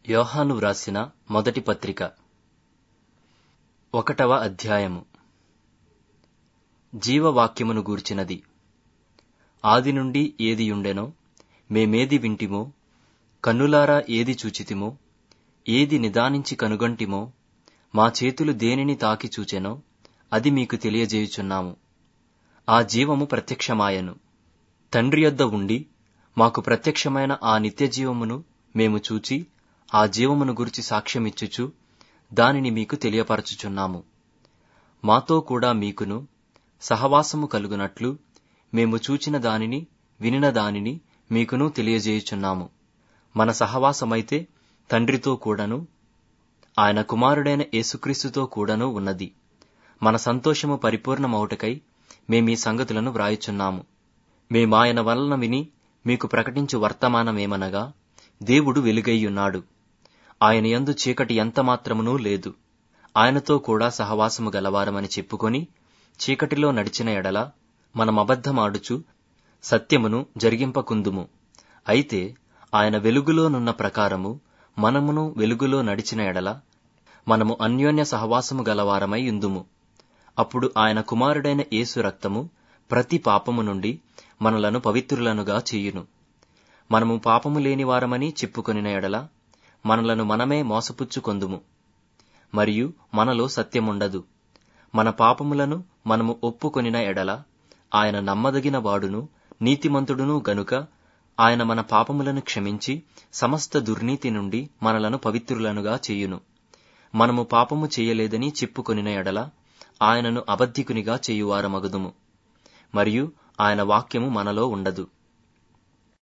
యోహాను వ్రాసిన మొదటి పత్రిక ఒకటవ అధ్యాయము జీవవాక్యమును గూర్చినది ఆది నుండి ఏది ఉండెనో మేమేది వింటిమో కన్నులారా ఏది చూచితిమో ఏది నిదానించి కనుగొంటిమో మా చేతులు దేనిని తాకి చూచెనో అది మీకు తెలియజేయుచున్నాము ఆ జీవము ప్రత్యక్షమాయెను తండ్రి యొద్ద ఉండి మాకు ప్రత్యక్షమైన ఆ నిత్యజీవమును మేము చూచి ఆ జీవమును గురించి సాక్ష్యమిచ్చుచు దానిని మీకు తెలియపరచుచున్నాము మాతో కూడా మీకును సహవాసము కలుగునట్లు మేము చూచిన దానిని వినిన దానిని మీకును తెలియజేయుచున్నాము మన సహవాసమైతే తండ్రితో కూడాను ఆయన కుమారుడైన యేసుక్రీస్తుతో కూడాను ఉన్నది మన సంతోషము పరిపూర్ణమౌటకై మేమీ సంగతులను వ్రాయుచున్నాము మేమాయన వలన విని మీకు ప్రకటించు వర్తమానమేమనగా దేవుడు వెలుగైయున్నాడు ఆయన యందు చీకటి ఎంతమాత్రమునూ లేదు ఆయనతో కూడా సహవాసము గలవారమని చెప్పుకొని చీకటిలో నడిచిన ఎడల మనమబద్ధమాడుచు సత్యమును జరిగింపకుందుము అయితే ఆయన వెలుగులోనున్న ప్రకారము మనమును వెలుగులో నడిచిన ఎడల మనము అన్యోన్య సహవాసము గలవారమై యుందుము అప్పుడు ఆయన కుమారుడైన యేసు రక్తము ప్రతి పాపము నుండి మనలను పవిత్రులనుగా చేయును మనము పాపము లేని వారమని చెప్పుకొనిన ఎడల మనలను మనమే మోసపుచ్చుకొందుము మరియు మనలో సత్యముండదు మన పాపములను మనము ఒప్పుకొనిన ఎడల ఆయన నమ్మదగిన వాడును నీతిమంతుడును గనుక ఆయన మన పాపములను క్షమించి సమస్త దుర్నీతి నుండి మనలను పవిత్రులనుగా చేయును మనము పాపము చేయలేదని చెప్పుకొనిన ఎడల ఆయనను అబద్ధికునిగా చేయువారమగుదుము మరియు ఆయన వాక్యము మనలో ఉండదు